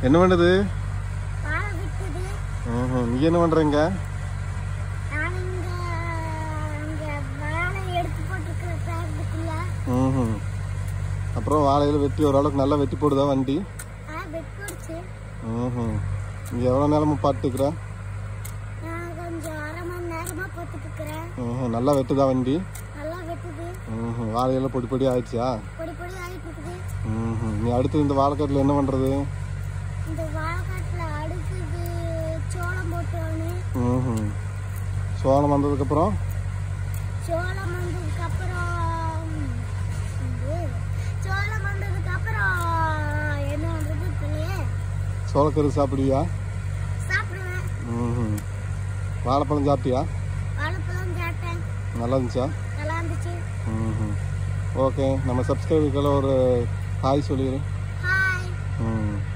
என்ன பண்ணுது வாழை விட்டுது ம்ஹும். நீ என்ன பண்றீங்க நான் இங்க அங்க வாழை எடுத்து போட்டிருக்கிற பேக்குள்ள ம்ஹும். அப்புறம் வாழையில வெட்டி ஓரளவுக்கு நல்லா வெட்டி போடுதா வண்டி ஆ வெட்டுடுச்சு ம்ஹும். நீ எவ்வளோ நேரமா பார்த்துக்கிற நான் கொஞ்சம் அரை மணி நேரமா பார்த்துட்டு இருக்கிறேன் ம்ஹும். நல்லா வெட்டுதா வண்டி நல்லா வெட்டுது ம்ஹும். வாழையெல்லாம் பொடி பொடி ஆயிடுச்சா பொடி பொடி ஆகிட்டு இருக்குது ம்ஹும். நீ அடுத்து இந்த வாழைக்காட்டில் என்ன பண்றது இந்த வாழைக்காட்டுல அடுத்தது சோளம் போட்டோன்னு ம்ஹும். சோளம் வந்ததுக்கப்புறம் சோளம் வந்ததுக்கு அப்புறம் இது, சோளம் வந்ததுக்கு அப்புறம் என்ன பண்றது தெரியல சோளக்கரு சாப்பிடுவியா சாப்பிடுவேன் ம்ஹும். வாழைப்பழம் சாப்பிட்டியா வாழைப்பழம் சாப்பிட்டேன் நல்லா இருந்துச்சா நல்லா இருந்துச்சு ம்ஹும். ஓகே நம்ம சப்ஸ்கிரைபருக்கெல்லாம் ஒரு ஹாய் சொல்லிடு ஹாய் ம்